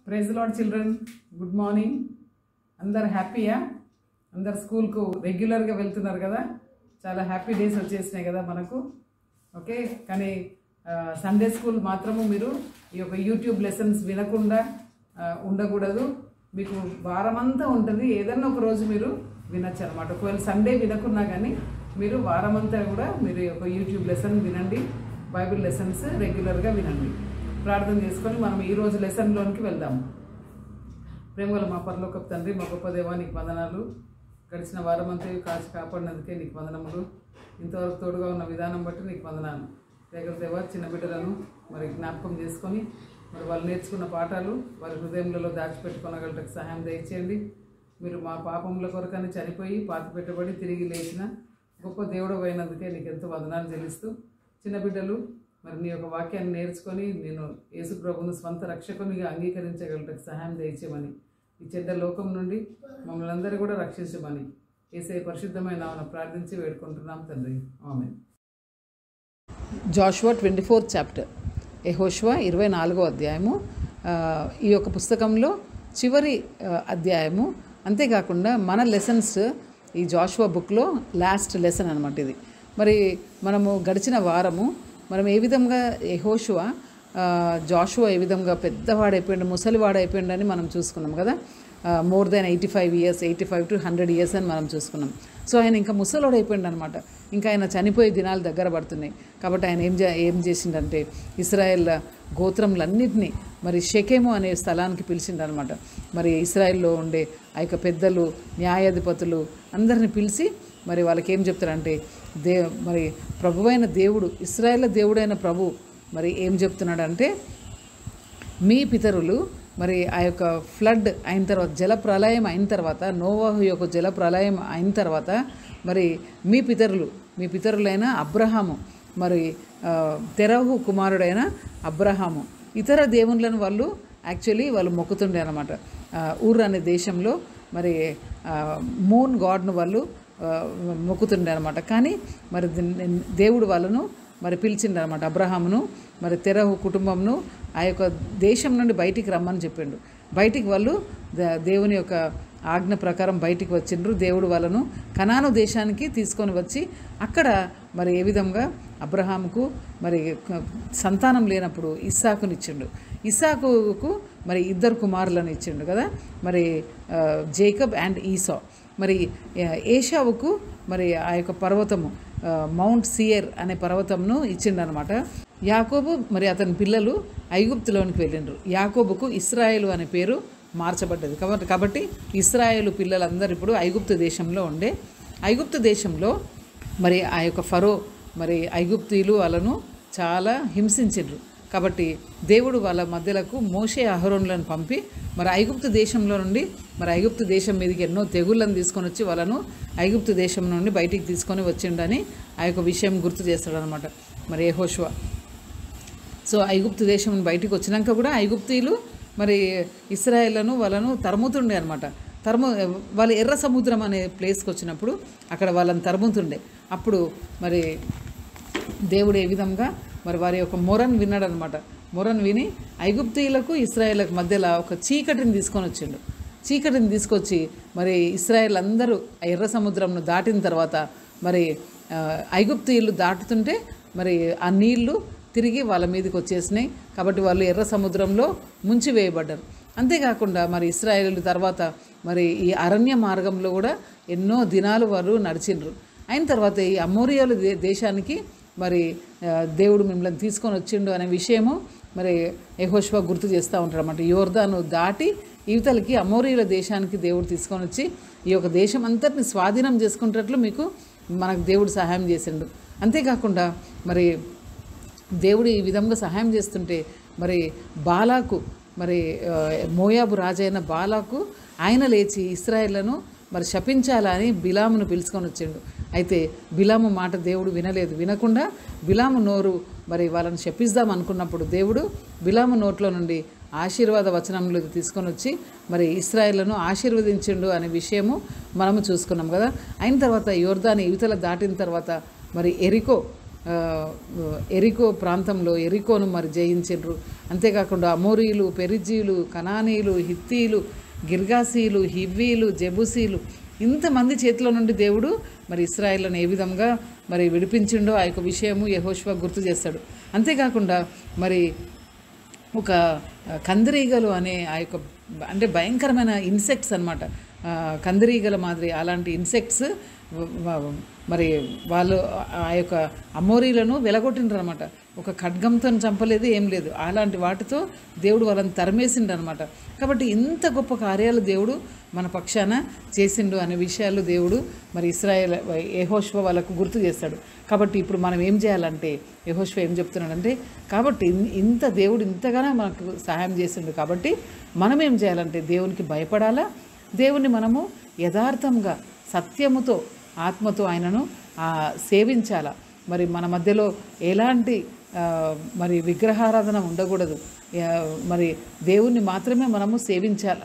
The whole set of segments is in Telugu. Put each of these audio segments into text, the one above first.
Praise Lord children good morning అందరు హ్యాపీయా అందరు స్కూల్కు రెగ్యులర్గా వెళ్తున్నారు కదా చాలా హ్యాపీ డేస్ వచ్చేసినాయి కదా మనకు ఓకే కానీ సండే స్కూల్ మాత్రము మీరు ఈ యొక్క యూట్యూబ్ లెసన్స్ వినకుండా ఆ, ఉండకూడదు మీకు వారమంతా ఉంటుంది ఏదన్నా ఒక రోజు మీరు వినొచ్చు అనమాట ఒకవేళ సండే వినకున్నా కానీ మీరు వారమంతా కూడా మీరు ఈ యొక్క యూట్యూబ్ లెసన్ వినండి బైబిల్ లెసన్స్ రెగ్యులర్గా వినండి ప్రార్థన చేసుకొని మనం ఈ రోజు లెసన్లోనికి వెళ్దాము ప్రేమగల మా పరలోకపు తండ్రి మా గొప్ప దేవా నీకు వందనాలు గడిచిన వారం అంతా కాచి కాపాడినందుకే నీకు వందనములు ఇంతవరకు తోడుగా ఉన్న విధానం బట్టి నీకు వందనాలు దగ్గర దేవా చిన్న బిడ్డలను మరి జ్ఞాపకం చేసుకొని మరి వాళ్ళు నేర్చుకున్న పాఠాలు వారి హృదయంలో దాచిపెట్టుకోనగలటకు సహాయం దయచేయండి మీరు మా పాపముల కొరకని చనిపోయి పాతి పెట్టబడి తిరిగి లేచిన గొప్ప దేవుడు అయినందుకే నీకు ఎంతో వందనాలు చెల్లిస్తూ చిన్న బిడ్డలు మరి నీ యొక్క వాక్యాన్ని నేర్చుకొని నేను యేసు ప్రభును స్వంత రక్షకునిగా అంగీకరించగలటకు సహాయం దయచేయమని ఈ చెడ్డ లోకం నుండి మమ్మల్ని అందరూ కూడా రక్షించమని ఏసే పరిశుద్ధమైన నామమున ప్రార్థించి వేడుకుంటున్నాం తండ్రి ఆమె జాషువా ట్వంటీ ఫోర్త్ చాప్టర్ యెహోషువ ఇరవై నాలుగో అధ్యాయము ఆ, ఈ యొక్క పుస్తకంలో చివరి ఆ, అధ్యాయము అంతేకాకుండా మన లెసన్స్ ఈ జాషువా బుక్లో లాస్ట్ లెసన్ అనమాట ఇది మరి మనము గడిచిన వారము మనం ఏ విధంగా యెహోషువ ఆ, జాషువా ఏ విధంగా పెద్దవాడైపోయిండు ముసలివాడైపోయిండు అని మనం చూసుకున్నాం కదా more than eighty five years eighty five to hundred years అని మనం చూసుకున్నాం సో ఆయన ఇంకా ముసలోడు అయిపోయిండు అనమాట ఇంకా ఆయన చనిపోయే దినాలు దగ్గర పడుతున్నాయి కాబట్టి ఆయన ఏం చే ఏం చేసిండంటే ఇస్రాయేల్ గోత్రములన్నింటినీ మరి షెకేము అనే స్థలానికి పిలిచిండు అనమాట మరి ఇస్రాయెల్లో ఉండే ఆ యొక్క పెద్దలు న్యాయాధిపతులు అందరిని పిలిచి మరి వాళ్ళకి ఏం చెప్తారంటే దే మరి ప్రభువైన దేవుడు ఇస్రాయేల్ దేవుడైన ప్రభు మరి ఏం చెప్తున్నాడంటే మీ పితరులు మరి ఆ యొక్క ఫ్లడ్ అయిన తర్వాత జల ప్రళయం అయిన తర్వాత నోవాహు యొక్క జల ప్రళయం అయిన తర్వాత మరి మీ పితరులు మీ పితరులైన అబ్రహాము మరి ఆ, తెరహు కుమారుడైన అబ్రహాము ఇతర దేవుళ్ళను వాళ్ళు యాక్చువల్లీ వాళ్ళు మొక్కుతుండే అనమాట ఊర్ అనే దేశంలో మరి ఆ, మూన్ గాడ్ను వాళ్ళు ఆ, మొక్కుతుండే అనమాట కానీ మరి ది- దేవుడు వాళ్ళను మరి పిలిచిండు అనమాట అబ్రహామును మరి తెరహు కుటుంబంను ఆ యొక్క దేశం నుండి బయటికి రమ్మని చెప్పిండు బయటికి వాళ్ళు ద- దేవుని యొక్క ఆజ్ఞ ప్రకారం బయటికి వచ్చిండ్రు దేవుడు వాళ్ళను కనాను దేశానికి తీసుకొని వచ్చి అక్కడ మరి ఏ విధంగా అబ్రహాముకు మరి క- సంతానం లేనప్పుడు ఇస్సాకునిచ్చిండు ఇస్సాకుకు మరి ఇద్దరు కుమారులను ఇచ్చిండు కదా మరి ఆ, జేకబ్ అండ్ ఈసా మరి ఆ, ఏషావుకు మరి ఆ యొక్క పర్వతము ఆ, మౌంట్ సియర్ అనే పర్వతంను ఇచ్చిండనమాట యాకోబు మరి అతని పిల్లలు ఐగుప్తులోనికి వెళ్ళిండ్రు యాకోబుకు ఇస్రాయేలు అనే పేరు మార్చబడ్డది కాబట్టి కాబట్టి ఇస్రాయేలు పిల్లలందరూ ఇప్పుడు ఐగుప్తు దేశంలో ఉండే ఐగుప్తు దేశంలో మరి ఆ యొక్క ఫరో మరి ఐగుప్తీయులు వాళ్ళను చాలా హింసించిండ్రు కాబట్టి దేవుడు వాళ్ళ మధ్యలకు మోషే అహరోన్లను పంపి మరి ఐగుప్తు దేశంలో నుండి మరి ఐగుప్తు దేశం మీదకి ఎన్నో తెగుళ్ళను తీసుకొని వచ్చి వాళ్ళను ఐగుప్తు దేశం నుండి బయటికి తీసుకొని వచ్చిండని ఆ యొక్క విషయం గుర్తు చేస్తాడనమాట మరి యెహోషువ సో ఐగుప్తు దేశం బయటికి వచ్చినాక కూడా ఐగుప్తీయులు మరి ఇస్రాయేళ్లను వాళ్ళను తరుముతుండే అనమాట తరుము వాళ్ళు ఎర్ర సముద్రం అనే ప్లేస్కి వచ్చినప్పుడు అక్కడ వాళ్ళని తరుముతుండే అప్పుడు మరి దేవుడు ఏ విధంగా మరి వారి యొక్క మొరన్ విన్నాడనమాట మొరన్ విని ఐగుప్తీయులకు ఇస్రాయేళ్లకు మధ్యలో ఒక చీకటిని తీసుకొని వచ్చిండు చీకటిని తీసుకొచ్చి మరి ఇస్రాయేల్ అందరూ ఆ ఎర్ర సముద్రంను దాటిన తర్వాత మరి ఆ, ఐగుప్తీయులు దాటుతుంటే మరి ఆ నీళ్లు తిరిగి వాళ్ళ మీదకి వచ్చేసినాయి కాబట్టి వాళ్ళు ఎర్ర సముద్రంలో ముంచివేయబడ్డారు అంతేకాకుండా మరి ఇస్రాయేల్ తర్వాత మరి ఈ అరణ్య మార్గంలో కూడా ఎన్నో దినాలు వారు నడిచిండ్రు అయిన తర్వాత ఈ అమోరియాల దే దేశానికి మరి ఆ, దేవుడు మిమ్మల్ని తీసుకొని వచ్చిండు అనే విషయము మరి యెహోషువ గుర్తు చేస్తూ ఉంటారు అన్నమాట యోర్దాను దాటి యువతలకి అమోరియుల దేశానికి దేవుడు తీసుకొని వచ్చి ఈ యొక్క దేశం అంతటిని స్వాధీనం చేసుకునేటట్లు మీకు మనకు దేవుడు సహాయం చేసిండు అంతేకాకుండా మరి దేవుడు ఈ విధంగా సహాయం చేస్తుంటే మరి బాలాకు మరి ఆ, మోయాబు రాజైన బాలాకు ఆయన లేచి ఇస్రాయేళ్లను మరి శపించాలని బిలామును పిలుచుకొని వచ్చిండు అయితే బిలాము మాట దేవుడు వినలేదు వినకుండా బిలాము నోరు మరి వాళ్ళని శపిద్దాం అనుకున్నప్పుడు దేవుడు బిలాము నోట్లో నుండి ఆశీర్వాద వచనంలో తీసుకొని వచ్చి మరి ఇస్రాయేళ్లను ఆశీర్వదించిండు అనే విషయము మనము చూసుకున్నాం కదా అయిన తర్వాత యోర్దాని యువతల దాటిన తర్వాత మరి ఎరికో ఆ, ఎరికో ప్రాంతంలో ఎరికోను మరి జయించిండ్రు అంతేకాకుండా అమోరీలు పెరిజీలు కనానీలు హిత్తీలు గిర్గాసీలు హివ్వీలు జెబుసీలు ఇంతమంది చేతిలో నుండి దేవుడు మరి ఇస్రాయిల్ని ఏ విధంగా మరి విడిపించిండో ఆ యొక్క విషయము యహోష్వా గుర్తు చేస్తాడు అంతేకాకుండా మరి ఒక ఆ, కందిరీగలు అనే ఆ యొక్క అంటే భయంకరమైన ఇన్సెక్ట్స్ అనమాట కందిరీగల మాదిరి అలాంటి ఇన్సెక్ట్స్ మరి వాళ్ళు ఆ యొక్క అమోరీలను వెలగొట్టిండ్రు అనమాట ఒక ఖడ్గంతో చంపలేదు ఏం లేదు అలాంటి వాటితో దేవుడు వాళ్ళని తరిమేసిండు అనమాట కాబట్టి ఇంత గొప్ప కార్యాలు దేవుడు మన పక్షాన చేసిండు అనే విషయాలు దేవుడు మరి ఇస్రాయేల్ యెహోషువ వాళ్ళకు గుర్తు చేస్తాడు కాబట్టి ఇప్పుడు మనం ఏం చేయాలంటే యెహోషువ ఏం చెప్తున్నాడంటే కాబట్టి ఇన్- ఇంత దేవుడు ఇంతగానో మనకు సహాయం చేసిండు కాబట్టి మనం ఏం చేయాలంటే దేవునికి భయపడాలా దేవుని మనము యథార్థంగా సత్యముతో ఆత్మతో ఆయనను ఆ, సేవించాలా మరి మన మధ్యలో ఎలాంటి ఆ, మరి విగ్రహారాధన ఉండకూడదు ఆ, మరి దేవుణ్ణి మాత్రమే మనము సేవించాలి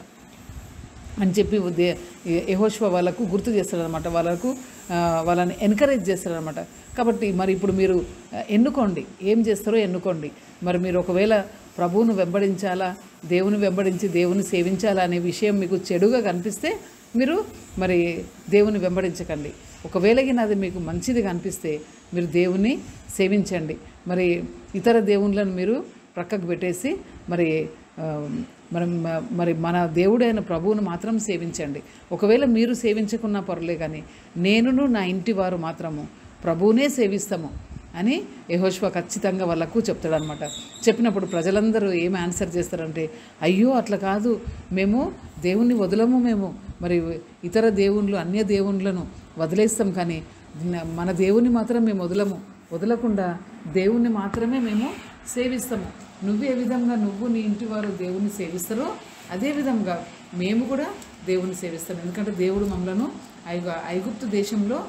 అని చెప్పి దే యహోష్వ వాళ్ళకు గుర్తు చేస్తాడనమాట వాళ్ళకు ఆ, వాళ్ళని ఎంకరేజ్ చేస్తాడనమాట కాబట్టి మరి ఇప్పుడు మీరు ఆ, ఎన్నుకోండి ఏం చేస్తారో ఎన్నుకోండి మరి మీరు ఒకవేళ ప్రభువును వెంబడించాలా దేవుని వెంబడించి దేవుని సేవించాలా అనే విషయం మీకు చెడుగా కనిపిస్తే మీరు మరి దేవుని వెంబడించకండి ఒకవేళ అది మీకు మంచిది కనిపిస్తే మీరు దేవుని సేవించండి మరి ఇతర దేవుళ్ళను మీరు ప్రక్కకు పెట్టేసి మరి ఆ, మనం మ- మరి మన దేవుడైన ప్రభువును మాత్రం సేవించండి ఒకవేళ మీరు సేవించకున్నా పర్లే కానీ నేనును నా ఇంటి వారు మాత్రము ప్రభువునే సేవిస్తాము అని యహోష్వ ఖచ్చితంగా వాళ్ళకు చెప్తాడనమాట చెప్పినప్పుడు ప్రజలందరూ ఏం ఆన్సర్ చేస్తారంటే అయ్యో అట్లా కాదు మేము దేవుణ్ణి వదలము మేము మరి ఇతర దేవుళ్ళు అన్య దేవుళ్ళను వదిలేస్తాం కానీ న- మన దేవుని మాత్రం మేము వదలము వదలకుండా దేవుణ్ణి మాత్రమే మేము సేవిస్తాము నువ్వు ఏ విధంగా నువ్వు నీ ఇంటి వారు దేవుణ్ణి సేవిస్తారో అదే విధంగా మేము కూడా దేవుణ్ణి సేవిస్తాం ఎందుకంటే దేవుడు మమ్మలను ఐగు ఐగుప్తు దేశంలో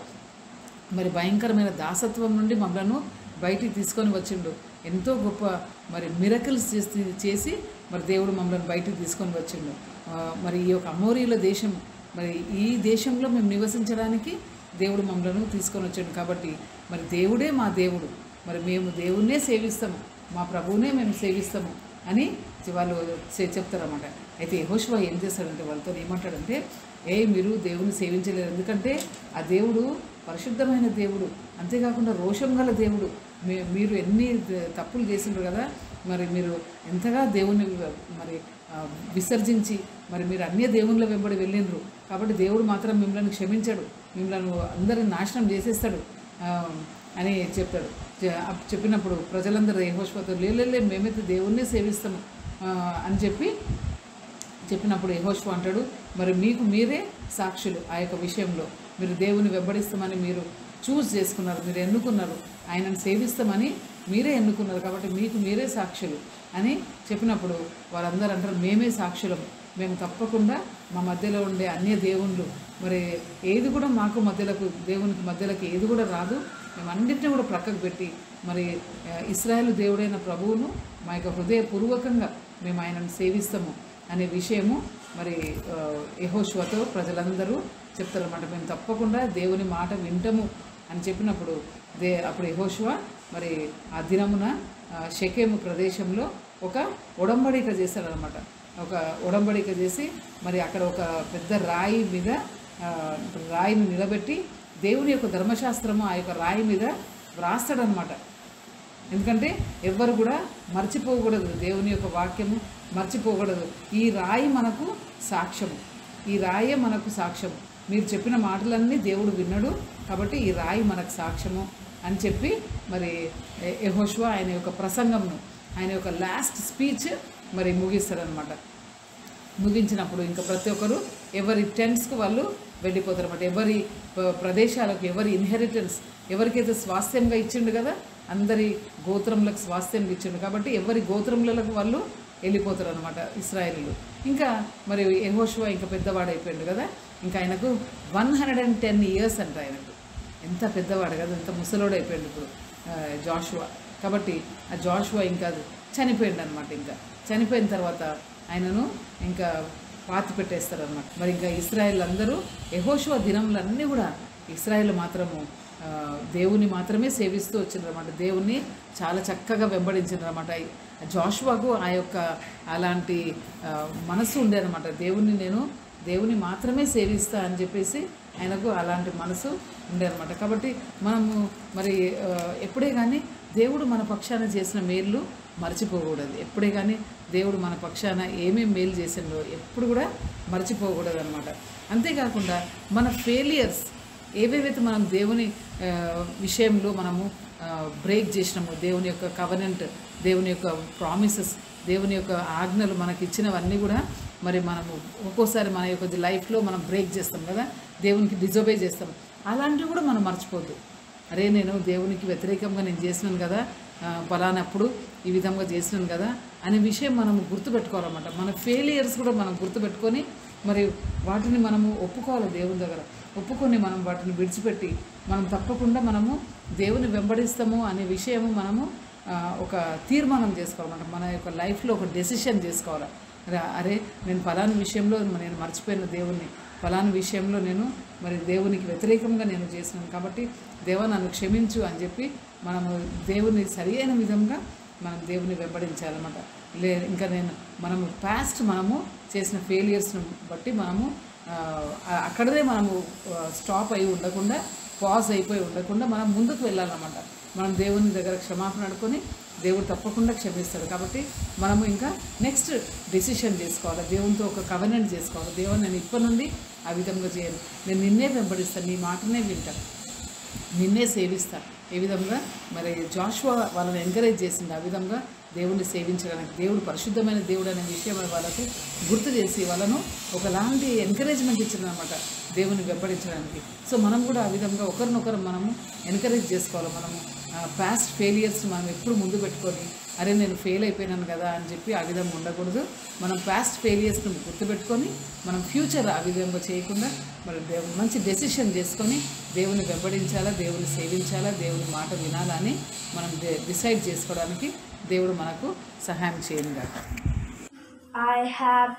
మరి భయంకరమైన దాసత్వం నుండి మమ్మలను బయటికి తీసుకొని వచ్చిండు ఎంతో గొప్ప మరి మిరకల్స్ చేసి చేసి మరి దేవుడు మమ్మల్ని బయటికి తీసుకొని వచ్చిండు ఆ, మరి ఈ యొక్క అమోరీల దేశం మరి ఈ దేశంలో మేము నివసించడానికి దేవుడు మమ్మలను తీసుకొని వచ్చాడు కాబట్టి మరి దేవుడే మా దేవుడు మరి మేము దేవుణ్ణే సేవిస్తాము మా ప్రభువునే మేము సేవిస్తాము అని వాళ్ళు చె- చెప్తారన్నమాట అయితే యెహోషువ ఏం చేస్తాడంటే వాళ్ళతో ఏమంటాడంటే ఏ మీరు దేవుని సేవించలేరు ఎందుకంటే ఆ దేవుడు పరిశుద్ధమైన దేవుడు అంతేకాకుండా రోషం గల దేవుడు మీ మీరు ఎన్ని ద- తప్పులు చేసిండ్రు కదా మరి మీరు ఎంతగా దేవుని మరి ఆ, విసర్జించి మరి మీరు అన్య దేవుళ్ళ వెంబడి వెళ్ళిండ్రు కాబట్టి దేవుడు మాత్రం మిమ్మల్ని క్షమించాడు మిమ్మల్ని అందరిని నాశనం చేసేస్తాడు ఆ, అని చెప్తాడు చె- అప్ చెప్పినప్పుడు ప్రజలందరూ యహోష్వతో లేలే మేమైతే దేవుణ్ణే సేవిస్తాము ఆ, అని చెప్పి చెప్పినప్పుడు యహోష్వ అంటాడు మరి మీకు మీరే సాక్షులు ఆ యొక్క విషయంలో మీరు దేవుని వెంబడిస్తామని మీరు చూస్ చేసుకున్నారు మీరు ఎన్నుకున్నారు ఆయనను సేవిస్తామని మీరే ఎన్నుకున్నారు కాబట్టి మీకు మీరే సాక్షులు అని చెప్పినప్పుడు వారందరూ అంటారు మేమే సాక్షులం మేము తప్పకుండా మా మధ్యలో ఉండే అన్య దేవుళ్ళు మరి ఏది కూడా మాకు మధ్యలకు దేవునికి మధ్యలోకి ఏది కూడా రాదు మేము అన్నింటినీ కూడా ప్రక్కకు పెట్టి మరి ఆ, ఇస్రాయేల్ దేవుడైన ప్రభువును మా యొక్క హృదయపూర్వకంగా మేము ఆయనను సేవిస్తాము అనే విషయము మరి ఆ, యెహోషువతో ప్రజలందరూ చెప్తారన్నమాట మేము తప్పకుండా దేవుని మాట వింటము అని చెప్పినప్పుడు దే అప్పుడు యెహోషువ మరి ఆ దినమున ఆ, షెకెము ప్రదేశంలో ఒక ఒడంబడిక చేశాడనమాట ఒక ఒడంబడిక చేసి మరి అక్కడ ఒక పెద్ద రాయి మీద ఆ, రాయిని నిలబెట్టి దేవుని యొక్క ధర్మశాస్త్రము ఆ యొక్క రాయి మీద వ్రాస్తాడనమాట ఎందుకంటే ఎవ్వరు కూడా మర్చిపోకూడదు దేవుని యొక్క వాక్యము మర్చిపోకూడదు ఈ రాయి మనకు సాక్ష్యము ఈ రాయే మనకు సాక్ష్యం మీరు చెప్పిన మాటలన్నీ దేవుడు విన్నాడు కాబట్టి ఈ రాయి మనకు సాక్ష్యము అని చెప్పి మరి యహోష్వ ఆయన యొక్క ప్రసంగంను ఆయన యొక్క లాస్ట్ స్పీచ్ మరి ముగిస్తాడనమాట ముగించినప్పుడు ఇంకా ప్రతి ఒక్కరు ఎవరి టెంట్స్కి వాళ్ళు వెళ్ళిపోతారు అన్నమాట ఎవరి ప- ప్రదేశాలకు ఎవరి ఇన్హెరిటెన్స్ ఎవరికైతే స్వాస్థ్యంగా ఇచ్చిండు కదా అందరి గోత్రములకు స్వాస్థ్యం ఇచ్చిండు కాబట్టి ఎవరి గోత్రములకు వాళ్ళు వెళ్ళిపోతారు అనమాట ఇస్రాయేలీలు ఇంకా మరి యెహోషువ ఇంకా పెద్దవాడు అయిపోయాడు కదా ఇంకా ఆయనకు one hundred and ten years అంట ఆయనకు ఎంత పెద్దవాడు కదా ఎంత ముసలోడు అయిపోయాడు ఇప్పుడు ఆ, జాషువా కాబట్టి ఆ జాషువా ఇంకా చనిపోయిండు అనమాట ఇంకా చనిపోయిన తర్వాత ఆయనను ఇంకా పాతి పెట్టేస్తారు అనమాట మరి ఇంకా ఇస్రాయేల్ అందరూ యహోషువ దినములన్నీ కూడా ఇస్రాయేల్ మాత్రము ఆ, దేవుని మాత్రమే సేవిస్తూ వచ్చిందనమాట దేవుణ్ణి చాలా చక్కగా వెంబడించిందనమాట జాషువాకు ఆ యొక్క అలాంటి ఆ, మనసు ఉండేదన్నమాట దేవుణ్ణి నేను దేవుని మాత్రమే సేవిస్తా అని చెప్పేసి ఆయనకు అలాంటి మనసు ఉండేదన్నమాట కాబట్టి మనము మరి ఆ, ఎప్పుడే కానీ దేవుడు మన పక్షాన చేసిన మేలు మర్చిపోకూడదు ఎప్పుడే కానీ దేవుడు మన పక్షాన ఏమేమి మేలు చేసిండో ఎప్పుడు కూడా మర్చిపోకూడదు అనమాట అంతేకాకుండా మన ఫెయిలియర్స్ ఏవేవైతే మనం దేవుని ఆ, విషయంలో మనము బ్రేక్ చేసినాము దేవుని యొక్క కవనెంట్ దేవుని యొక్క ప్రామిసెస్ దేవుని యొక్క ఆజ్ఞలు మనకి ఇచ్చినవన్నీ కూడా మరి మనము ఒక్కోసారి మన యొక్క లైఫ్లో మనం బ్రేక్ చేస్తాం కదా దేవునికి డిజోబే చేస్తాం అలాంటివి కూడా మనం మర్చిపోద్దు అరే నేను దేవునికి వ్యతిరేకంగా నేను చేసినాను కదా ఆ, పలానప్పుడు ఈ విధంగా చేసినాను కదా అనే విషయం మనము గుర్తుపెట్టుకోవాలన్నమాట మన ఫెయిలియర్స్ కూడా మనం గుర్తుపెట్టుకొని మరి వాటిని మనము ఒప్పుకోవాలి దేవుని దగ్గర ఒప్పుకొని మనం వాటిని విడిచిపెట్టి మనం తప్పకుండా మనము దేవుని వెంబడిస్తాము అనే విషయము మనము ఆ, ఒక తీర్మానం చేసుకోవాలన్నమాట మన యొక్క లైఫ్లో ఒక డెసిషన్ చేసుకోవాలి అరే అరే నేను ఫలాని విషయంలో నేను మర్చిపోయిన దేవుణ్ణి ఫలాని విషయంలో నేను మరి దేవునికి వ్యతిరేకంగా నేను చేసినాను కాబట్టి దేవ నన్ను క్షమించు అని చెప్పి మనము దేవుని సరి అయిన విధంగా మనం దేవుని వెంబడించాలన్నమాట లే ఇంకా నేను మనము పాస్ట్ మనము చేసిన ఫెయిలియర్స్ను బట్టి మనము ఆ, అక్కడదే మనము స్టాప్ అయి ఉండకుండా పాజ్ అయిపోయి ఉండకుండా మనం ముందుకు వెళ్ళాలన్నమాట మనం దేవుని దగ్గర క్షమాపణ అడుకొని దేవుడు తప్పకుండా క్షమిస్తాడు కాబట్టి మనము ఇంకా నెక్స్ట్ డెసిషన్ చేసుకోవాలి దేవునితో ఒక కవెనెంట్ చేసుకోవాలి దేవుని నేను ఇప్పటి నుండి ఆ విధంగా చేయను నేను నిన్నే వెంబడిస్తాను నీ మాటనే వింటాను నిన్నే సేవిస్తా ఏ విధంగా మరి జాషువా వాళ్ళని ఎంకరేజ్ చేసింది ఆ విధంగా దేవుణ్ణి సేవించడానికి దేవుడు పరిశుద్ధమైన దేవుడు అనే విషయం వాళ్ళకు గుర్తు చేసి వాళ్ళను ఒకలాంటి ఎంకరేజ్మెంట్ ఇచ్చిందనమాట దేవుని వెంబడించడానికి సో మనం కూడా ఆ విధంగా ఒకరినొకరు మనము ఎంకరేజ్ చేసుకోవాలి మనము పాస్ట్ ఫెయిలియర్స్ మనం ఎప్పుడు ముందు పెట్టుకొని అరే నేను ఫెయిల్ అయిపోయినాను కదా అని చెప్పి ఆ విధంగా ఉండకూడదు మనం పాస్ట్ ఫెయిలియర్స్ని గుర్తుపెట్టుకొని మనం ఫ్యూచర్ ఆ విధంగా చేయకుండా మరి దేవు మంచి డెసిషన్ చేసుకొని దేవుని వెంబడించాలా దేవుని సేవించాలా దేవుని మాట వినాలా అని మనం డిసైడ్ చేసుకోవడానికి దేవుడు మనకు సహాయం చేయను గాక I have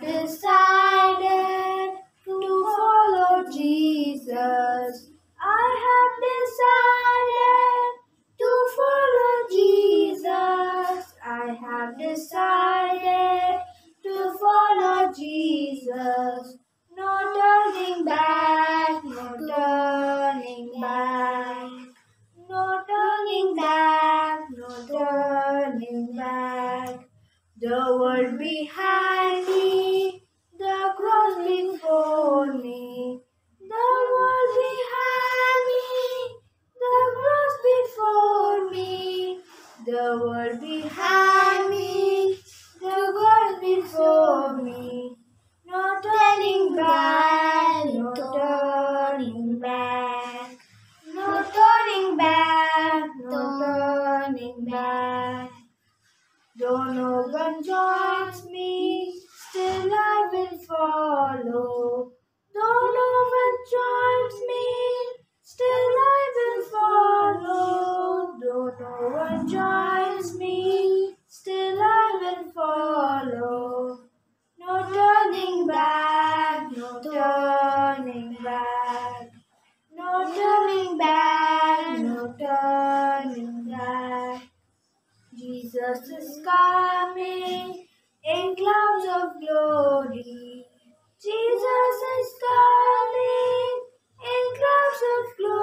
decided to follow Jesus. I have decided to follow Jesus. I have decided to follow Jesus. No turning back, no turning back. No turning back, no turning back. The world behind me, the cross before me. The world behind me, the cross before me. The world behind me, the cross before me. No turning back, no turning back. No turning back, no turning back. Though no one joins me, still I will follow. Though no one joins me, still I will follow. Though no one joins me, still I will follow. No turning back, no turning back. No turning back, no turning back. Jesus is coming in clouds of glory. Jesus is coming in clouds of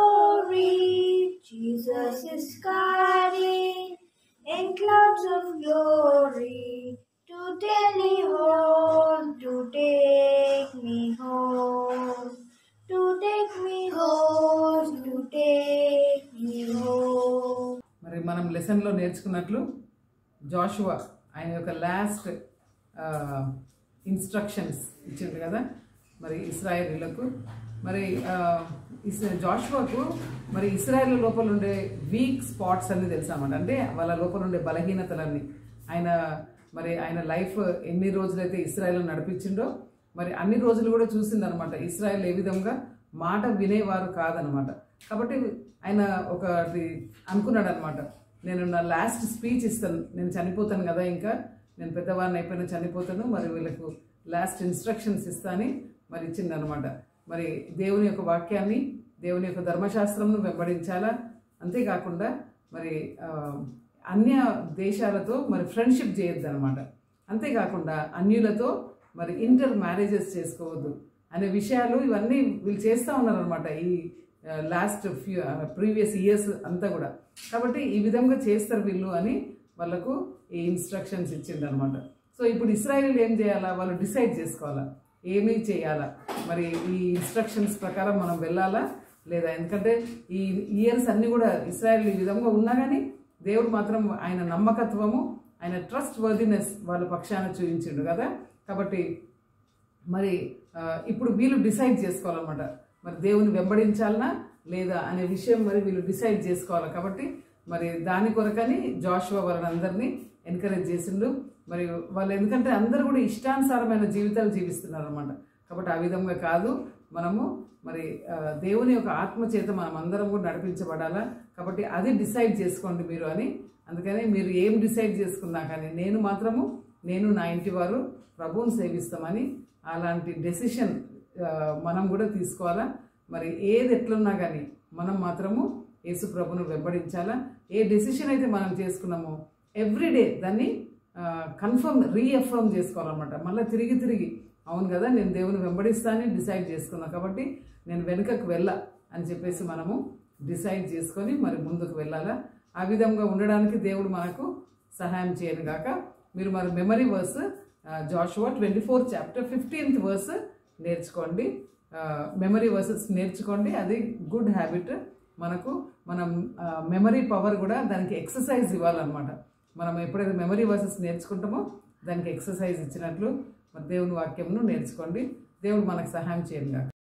glory. Jesus is coming in clouds of glory to take me home, to take me home, to take me home, to take me home. మరి మనం లెసన్లో నేర్చుకున్నట్లు జాషువా ఆయన యొక్క లాస్ట్ ఇన్స్ట్రక్షన్స్ ఇచ్చింది కదా మరి ఇస్రాయేలీలకు మరి ఆ, ఇస్ జాషువాకు మరి ఇస్రాయేల్ లోపల ఉండే వీక్ స్పాట్స్ అన్ని తెలుసామంట అంటే వాళ్ళ లోపల ఉండే బలహీనతలన్నీ ఆయన మరి ఆయన లైఫ్ ఎన్ని రోజులైతే ఇస్రాయేల్ నడిపించిండో మరి అన్ని రోజులు కూడా చూసిందనమాట ఇస్రాయేల్ ఏ విధంగా మాట వినేవారు కాదనమాట కాబట్టి ఆయన ఒకటి అనుకున్నాడు అనమాట నేను నా లాస్ట్ స్పీచ్ ఇస్తాను నేను చనిపోతాను కదా ఇంకా నేను పెద్దవాడిని అయిపోయినా చనిపోతాను మరి వీళ్ళకు లాస్ట్ ఇన్స్ట్రక్షన్స్ ఇస్తానని మరి ఇచ్చిందనమాట మరి దేవుని యొక్క వాక్యాన్ని దేవుని యొక్క ధర్మశాస్త్రంను వెంబడించాలా అంతేకాకుండా మరి ఆ, అన్య దేశాలతో మరి ఫ్రెండ్షిప్ చేయొద్దు అనమాట అంతేకాకుండా అన్యులతో మరి ఇంటర్ మ్యారేజెస్ చేసుకోవద్దు అనే విషయాలు ఇవన్నీ వీళ్ళు చేస్తూ ఉన్నారనమాట ఈ లాస్ట్ ఫ్యూ ప్రీవియస్ ఇయర్స్ అంతా కూడా కాబట్టి ఈ విధంగా చేస్తారు వీళ్ళు అని వాళ్ళకు ఈ ఇన్స్ట్రక్షన్స్ ఇచ్చిండనమాట సో ఇప్పుడు ఇస్రాయిల్ ఏం చేయాలా వాళ్ళు డిసైడ్ చేసుకోవాలా ఏమీ చేయాలా మరి ఈ ఇన్స్ట్రక్షన్స్ ప్రకారం మనం వెళ్ళాలా లేదా ఎందుకంటే ఈ ఇయర్స్ అన్నీ కూడా ఇస్రాయల్ ఈ విధంగా ఉన్నా కానీ దేవుడు మాత్రం ఆయన నమ్మకత్వము ఆయన ట్రస్ట్ వర్దినెస్ వాళ్ళ పక్షాన చూపించిండు కదా కాబట్టి మరి ఆ, ఇప్పుడు వీళ్ళు డిసైడ్ చేసుకోవాలన్నమాట మరి దేవుని వెంబడించాలనా లేదా అనే విషయం మరి వీళ్ళు డిసైడ్ చేసుకోవాలి కాబట్టి మరి దాని కొరకని జాషువా వాళ్ళందరినీ ఎంకరేజ్ చేసిండు మరి వాళ్ళు ఎందుకంటే అందరూ కూడా ఇష్టానుసారమైన జీవితాలు జీవిస్తున్నారు అనమాట కాబట్టి ఆ విధంగా కాదు మనము మరి ఆ, దేవుని యొక్క ఆత్మ చేత మనం అందరం కూడా నడిపించబడాలా కాబట్టి అది డిసైడ్ చేసుకోండి మీరు అని అందుకని మీరు ఏం డిసైడ్ చేసుకున్నా కానీ నేను మాత్రము నేను నా ఇంటి వారు ప్రభువుని సేవిస్తామని అలాంటి డెసిషన్ మనం కూడా తీసుకోవాలా మరి ఏది ఎట్లున్నా కానీ మనం మాత్రము యేసు ప్రభును వెంబడించాలా ఏ డెసిషన్ అయితే మనం చేసుకున్నామో ఎవ్రీడే దాన్ని కన్ఫర్మ్ రీఅఫర్మ్ చేసుకోవాలన్నమాట మళ్ళీ తిరిగి తిరిగి అవును కదా నేను దేవుని వెంబడిస్తానని డిసైడ్ చేసుకున్నా కాబట్టి నేను వెనుకకు వెళ్ళా అని చెప్పేసి మనము డిసైడ్ చేసుకొని మరి ముందుకు వెళ్ళాలా ఆ విధంగా ఉండడానికి దేవుడు మనకు సహాయం చేయను గాక మీరు మరి memory verse Joshua twenty four chapter fifteenth verse నేర్చుకోండి మెమరీ వర్సెస్ నేర్చుకోండి అది గుడ్ హ్యాబిట్ మనకు మనం మెమరీ పవర్ కూడా దానికి ఎక్సర్సైజ్ ఇవ్వాలన్నమాట మనం ఎప్పుడైతే మెమరీ వర్సెస్ నేర్చుకుంటామో దానికి ఎక్సర్సైజ్ ఇచ్చినట్లు మరి దేవుని వాక్యంను నేర్చుకోండి దేవుడు మనకు సహాయం చేయండి